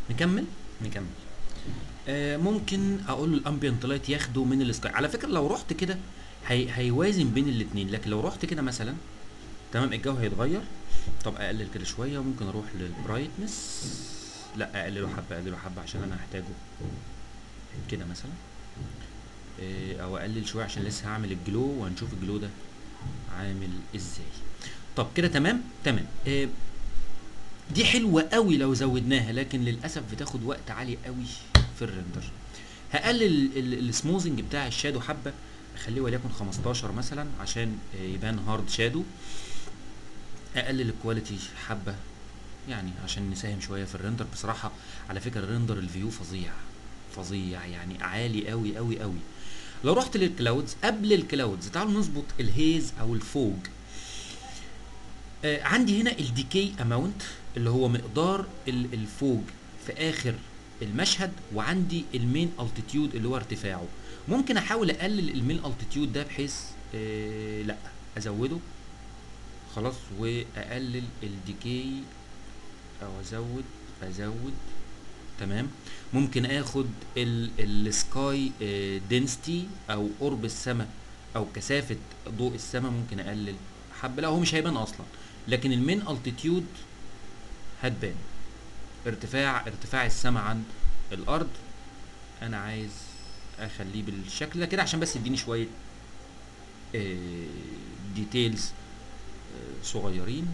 نكمل نكمل آه ممكن اقول له الامبيانت لايت ياخده من السكاي على فكره لو رحت كده هي هيوازن بين الاثنين لكن لو رحت كده مثلا تمام الجو هيتغير طب اقلل كده شويه وممكن اروح للبرايتنس لا اقلله حبه اقلله حبه عشان انا هحتاجه كده مثلا آه، او اقلل شويه عشان لسه هعمل الجلو وهنشوف الجلو ده عامل ازاي طب كده تمام تمام آه، دي حلوه قوي لو زودناها لكن للاسف بتاخد وقت عالي قوي في الريندر هقلل السموزنج بتاع الشادو حبه اخليه وليكن 15 مثلا عشان آه، يبان هارد شادو اقلل الكواليتي حبه يعني عشان نساهم شويه في الريندر بصراحه على فكره الريندر الفيو فظيع فظيع يعني عالي قوي قوي قوي لو رحت للكلاودز قبل الكلاودز تعالوا نظبط الهيز او الفوج آه عندي هنا الديكي اماونت اللي هو مقدار ال- الفوج في اخر المشهد وعندي المين التيتيود اللي هو ارتفاعه ممكن احاول اقلل المين التيتيود ده بحيث آه لا ازوده خلاص واقلل الديكي او ازود ازود تمام ممكن اخد السكاي دنسيتي او قرب السماء او كثافه ضوء السماء ممكن اقلل حبه لا هو مش هيبان اصلا لكن المين التيتيود هتبان ارتفاع ارتفاع السماء عن الارض انا عايز اخليه بالشكل ده كده عشان بس يديني شويه ديتيلز صغيرين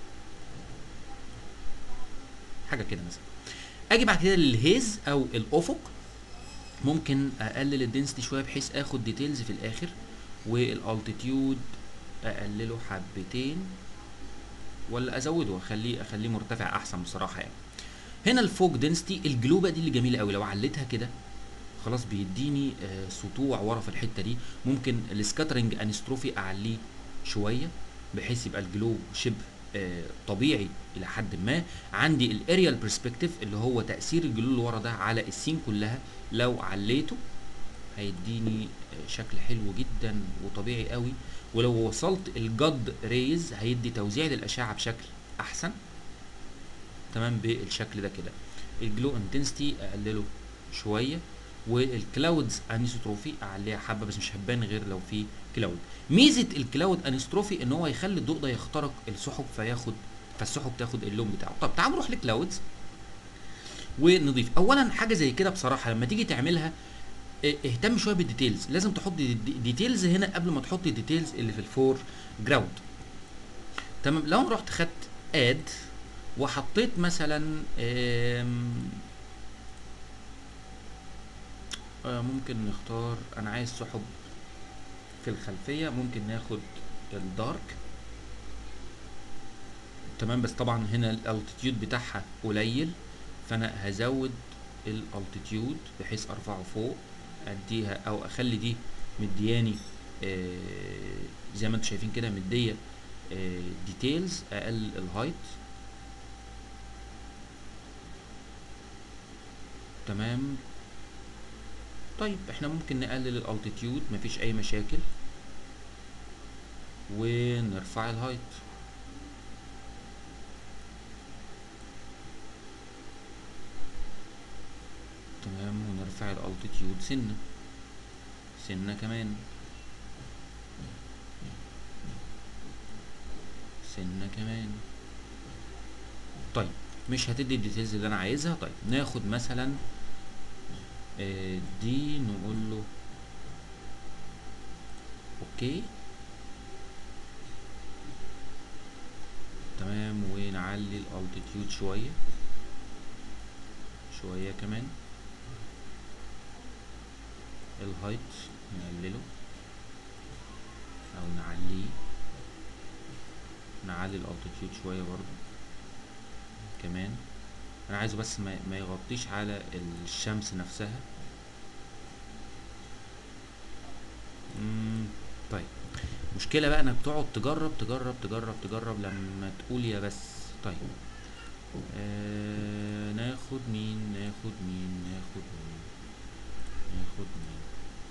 حاجه كده مثلا اجي بعد كده للهيز او الافق ممكن اقلل الدنسيتي شويه بحيث اخد ديتيلز في الاخر والالتيتيود اقلله حبتين ولا ازوده اخليه اخليه مرتفع احسن بصراحه يعني هنا الفوق دنسيتي الجلوبه دي اللي جميله قوي لو عليتها كده خلاص بيديني آه سطوع ورا في الحته دي ممكن السكاترنج انستروفي اعليه شويه بحيث يبقى الجلو شبه آه طبيعي الى حد ما عندي الاريال برسبكتيف اللي هو تاثير الجلو اللي ورا ده على السين كلها لو عليته هيديني آه شكل حلو جدا وطبيعي قوي ولو وصلت الجد ريز هيدي توزيع للاشعه بشكل احسن تمام بالشكل ده كده الجلو انتنسيتي اقلله شويه والكلاودز انيسوتروفي اعليها حبه بس مش هتبان غير لو في كلاود ميزه الكلاود انيسوتروفي ان هو يخلي الضوء ده يخترق السحب فياخد فالسحب تاخد اللون بتاعه طب تعال نروح لكلاودز ونضيف اولا حاجه زي كده بصراحه لما تيجي تعملها اهتم شويه بالديتيلز لازم تحط ديتيلز هنا قبل ما تحط الديتيلز اللي في الفور جراوند تمام لو انا رحت خدت اد وحطيت مثلا ممكن نختار انا عايز سحب في الخلفيه ممكن ناخد الدارك تمام بس طبعا هنا الالتيتيود بتاعها قليل فانا هزود الالتيتيود بحيث ارفعه فوق اديها او اخلي دي مدياني آه زي ما انتم شايفين كده مديه آه ديتيلز اقل الهايت تمام طيب احنا ممكن نقلل الالتيتيود مفيش اي مشاكل ونرفع الهايت تمام ونرفع الالتيتيود سنه سنه كمان سنه كمان طيب مش هتدي الديتيلز اللي انا عايزها طيب ناخد مثلا آه دي نقول له اوكي تمام ونعلي الالتيتيود شويه شويه كمان الهايت نقلله او نعليه نعلي الالتيتيود شويه برضو كمان انا عايزه بس ما, ما يغطيش على الشمس نفسها مم طيب مشكلة بقى انك تقعد تجرب تجرب تجرب تجرب لما تقول يا بس طيب آه ناخد مين ناخد مين ناخد مين ناخد مين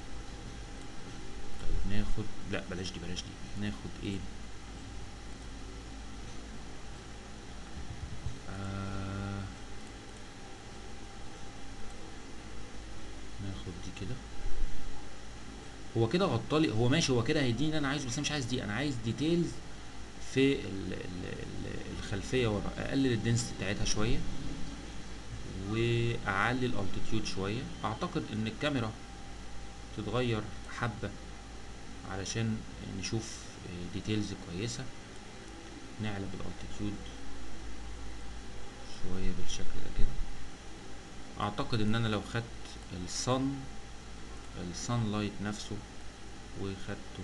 طيب ناخد لا بلاش دي بلاش دي ناخد ايه آه خد دي كده هو كده غطالي هو ماشي هو كده هيديني اللي انا عايزه بس انا مش عايز دي انا عايز ديتيلز في ال ال ال الخلفيه ورا اقلل الدنسيتي بتاعتها شويه واعلي الالتيتيود شويه اعتقد ان الكاميرا تتغير حبه علشان نشوف ديتيلز كويسه نعلى بالالتيتيود شويه بالشكل ده كده اعتقد ان انا لو خدت الصن الصن لايت نفسه وخدته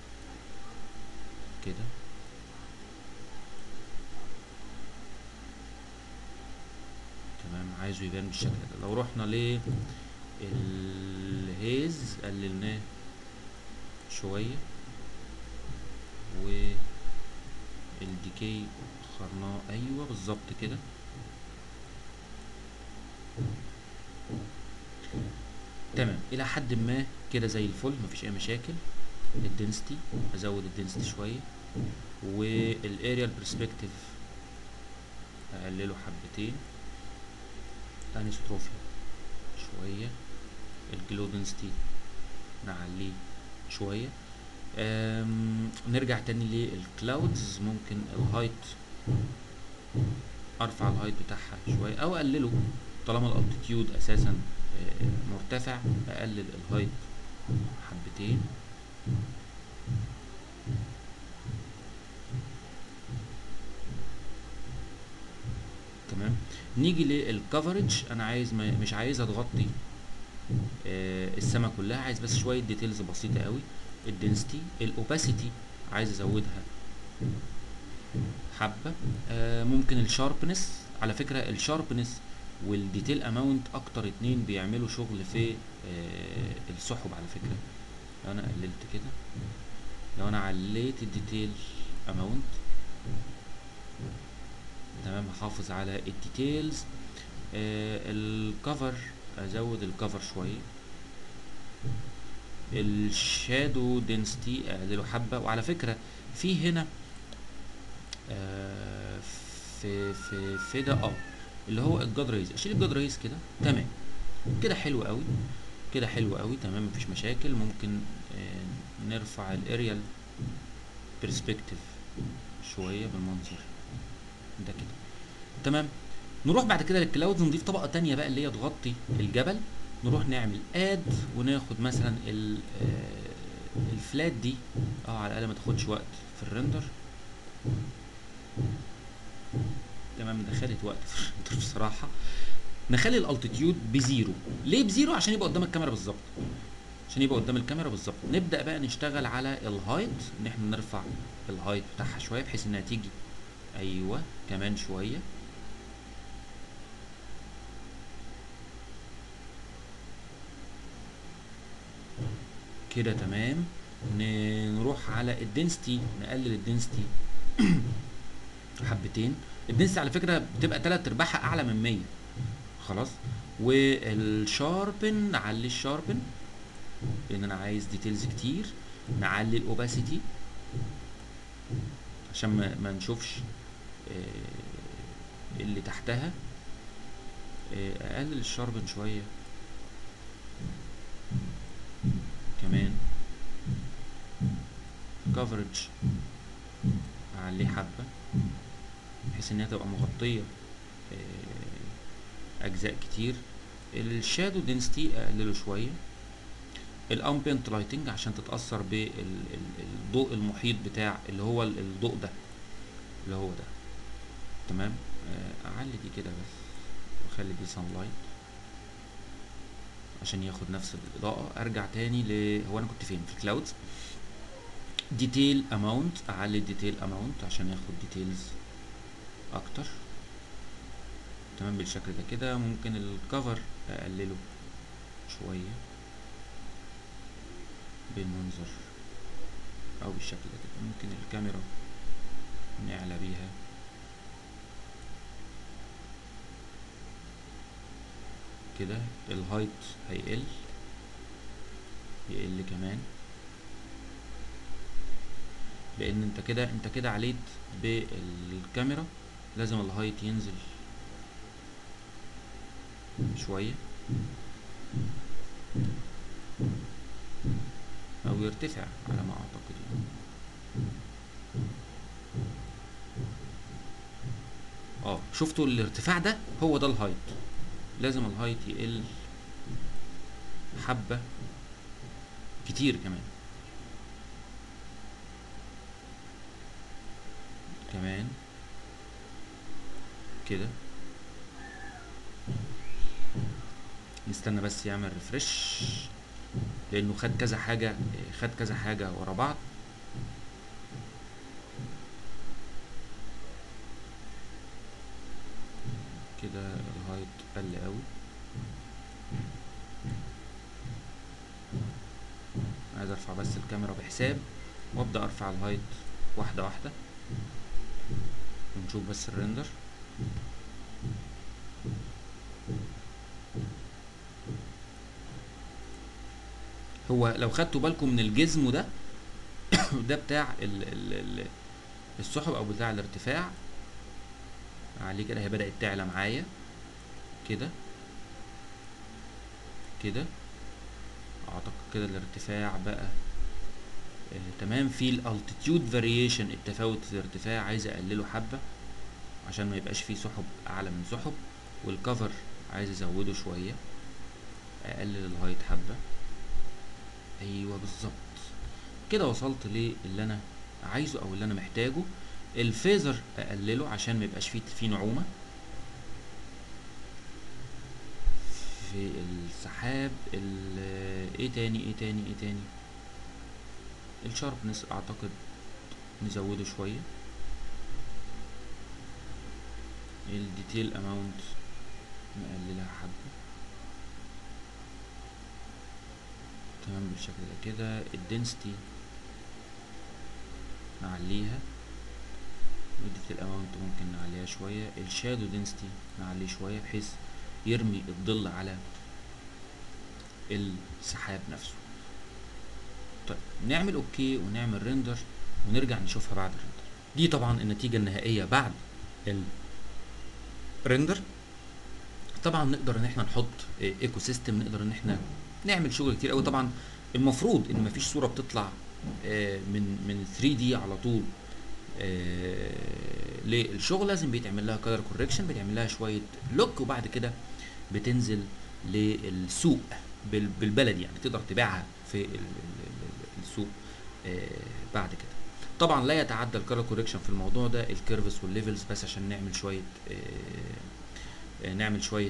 كده تمام عايزه يبان بالشكل ده لو رحنا ل الهيز قللناه شوية و الديكي اخرناه ايوه بالظبط كده تمام الى حد ما كده زي الفل مفيش اي مشاكل الدنسيتي ازود الدنسيتي شويه والاريال برسبكتيف اقلله حبتين انيسوتروفيا شويه الجلو دنسيتي نعليه شويه أم، نرجع تاني للكلاودز ممكن الهايت ارفع الهايت بتاعها شويه او اقلله طالما الالتيتيود اساسا آه، مرتفع اقلل الهايت حبتين تمام نيجي للكفرج انا عايز ما مش عايزها تغطي آه، السما كلها عايز بس شويه ديتيلز بسيطه قوي الدنسيتي الاوباسيتي عايز ازودها حبه آه، ممكن الشاربنس على فكره الشاربنس والديتيل اماونت اكتر اتنين بيعملوا شغل في آه، السحب على فكره لو انا قللت كده لو انا عليت الديتيل اماونت تمام هحافظ على الديتيلز آه الكفر ازود الكفر شويه الشادو دنسيتي اقلله حبه وعلى فكره في هنا آه في في في ده اه اللي هو الجاد ريز اشيل الجاد ريز كده تمام كده حلو قوي كده حلو قوي تمام مفيش مشاكل ممكن آه نرفع الاريال برسبكتيف شويه بالمنظر ده كده تمام نروح بعد كده للكلاودز نضيف طبقه تانية بقى اللي هي تغطي الجبل نروح نعمل اد وناخد مثلا ال آه، الفلات دي اه على الاقل ما تاخدش وقت في الريندر تمام ده خدت وقت في الريندر بصراحه نخلي الالتيتيود بزيرو ليه بزيرو عشان يبقى قدام الكاميرا بالظبط عشان يبقى قدام الكاميرا بالظبط نبدا بقى نشتغل على الهايت ان احنا نرفع الهايت بتاعها شويه بحيث انها تيجي ايوه كمان شويه كده تمام ن- نروح على الدنسيتي نقلل الدنسيتي حبتين الدنسيتي على فكره بتبقى تلات ارباعها اعلى من 100 خلاص والشاربن نعلي الشاربن لان انا عايز ديتيلز كتير نعلي الاوباسيتي عشان ما, ما نشوفش آه، اللي تحتها آه، اقلل الشاربن شويه كمان كفرج اعليه حبه بحيث انها تبقى مغطيه آه، اجزاء كتير الشادو دنسيتي اقلله شويه الامبيانت لايتنج عشان تتاثر بالضوء المحيط بتاع اللي هو ال- الضوء ده اللي هو ده تمام آه، اعلي دي كده بس واخلي دي سان لايت عشان ياخد نفس الاضاءه ارجع تاني ل هو انا كنت فين في الكلاودز ديتيل اماونت اعلي الديتيل اماونت عشان ياخد ديتيلز اكتر تمام بالشكل ده كده ممكن الكفر اقلله شويه بالمنظر او بالشكل ده كده ممكن الكاميرا نعلى بيها كده الهايت هيقل يقل كمان لان انت كده انت كده عليت بالكاميرا لازم الهايت ينزل شويه او يرتفع على ما اعتقد يعني. اه شفتوا الارتفاع ده هو ده الهايت لازم الهايت يقل حبة كتير كمان كمان كده نستنى بس يعمل ريفرش لانه خد كذا حاجة خد كذا حاجة ورا بعض كده الهايت قل قوي عايز ارفع بس الكاميرا بحساب وابدا ارفع الهايت واحده واحده ونشوف بس الريندر هو لو خدتوا بالكم من الجزم ده ده بتاع ال ال ال السحب او بتاع الارتفاع عليه كده هي بدأت تعلى معايا كده كده اعتقد كده الارتفاع بقى آه تمام في الالتيتيود فاريشن التفاوت في الارتفاع عايز اقلله حبه عشان ما يبقاش فيه سحب اعلى من سحب والكفر عايز ازوده شويه اقلل الهايت حبه ايوه بالظبط كده وصلت للي انا عايزه او اللي انا محتاجه الفيزر اقلله عشان ما يبقاش فيه فيه نعومه في السحاب ايه تاني ايه تاني ايه تاني الشاربنس اعتقد نزوده شويه الديتيل اماونت نقللها حبه تمام بالشكل ده كده الدنسيتي نعليها الديتيل اماونت ممكن نعليها شويه الشادو دنسيتي نعليه شويه بحيث يرمي الظل على السحاب نفسه طيب نعمل اوكي ونعمل ريندر ونرجع نشوفها بعد الريندر دي طبعا النتيجة النهائية بعد الريندر طبعا نقدر ان احنا نحط ايكو سيستم نقدر ان احنا نعمل شغل كتير قوي طبعا المفروض ان مفيش صورة بتطلع من من 3 دي على طول للشغل لازم بيتعمل لها كلر كوركشن بيتعمل لها شويه لوك وبعد كده بتنزل للسوق بالبلدي يعني تقدر تبيعها في السوق بعد كده طبعا لا يتعدى الكلر كوركشن في الموضوع ده الكيرفز والليفلز بس عشان نعمل شويه نعمل شويه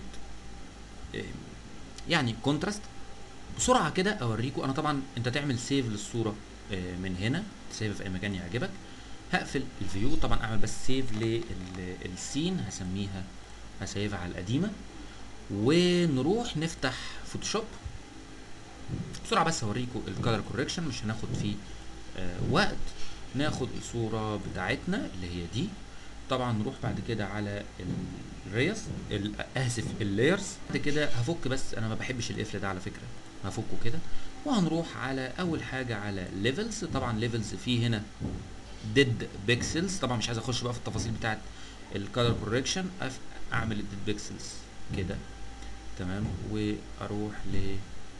يعني كونتراست بسرعه كده اوريكم انا طبعا انت تعمل سيف للصوره من هنا سيف في اي مكان يعجبك هقفل الفيو طبعا اعمل بس سيف للسين هسميها هسيفها على القديمه ونروح نفتح فوتوشوب بسرعه بس اوريكم الكالر كوركشن مش هناخد فيه آه وقت ناخد الصوره بتاعتنا اللي هي دي طبعا نروح بعد كده على الريس اسف اللايرز بعد كده هفك بس انا ما بحبش القفل ده على فكره هفكه كده وهنروح على اول حاجه على ليفلز طبعا ليفلز فيه هنا ديد بيكسلز طبعا مش عايز اخش بقى في التفاصيل بتاعت الكالر كوركشن اعمل الديد بيكسلز كده تمام واروح ل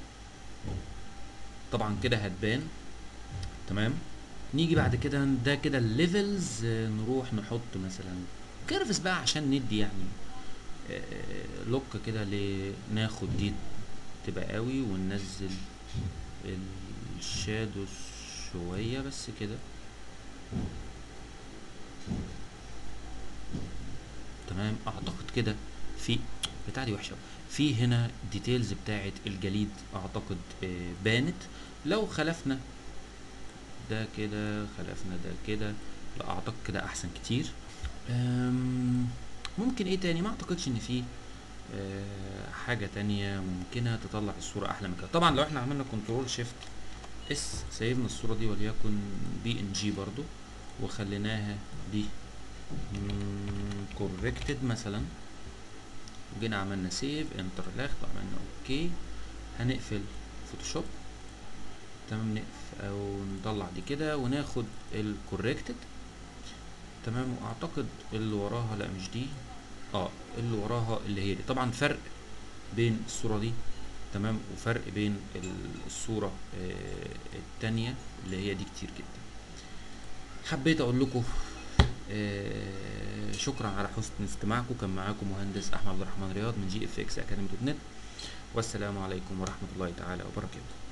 طبعا كده هتبان تمام نيجي بعد كده ده كده الليفلز نروح نحط مثلا كيرفز بقى عشان ندي يعني لوك كده ناخد دي تبقى قوي وننزل الشادوز شوية بس كده تمام اعتقد كده في بتاع دي وحشه في هنا ديتيلز بتاعه الجليد اعتقد آه بانت لو خلفنا ده كده خلفنا ده كده لا اعتقد كده احسن كتير ممكن ايه تاني ما اعتقدش ان في آه حاجة تانية ممكنة تطلع الصورة احلى من كده طبعا لو احنا عملنا كنترول شيفت اس سيبنا الصورة دي وليكن بي ان جي برضو وخليناها دي كوركتد مثلا وجينا عملنا سيف انتر لاخت وعملنا اوكي هنقفل فوتوشوب تمام نقف او نطلع دي كده وناخد الكوركتد تمام واعتقد اللي وراها لا مش دي اه اللي وراها اللي هي دي طبعا فرق بين الصورة دي تمام وفرق بين ال- الصورة آه، التانية اللي هي دي كتير جدا حبيت اقول لكم آه، شكرا على حسن استماعكم كان معاكم مهندس احمد عبد الرحمن رياض من جي اف اكس اكاديمي دوت نت والسلام عليكم ورحمة الله تعالى وبركاته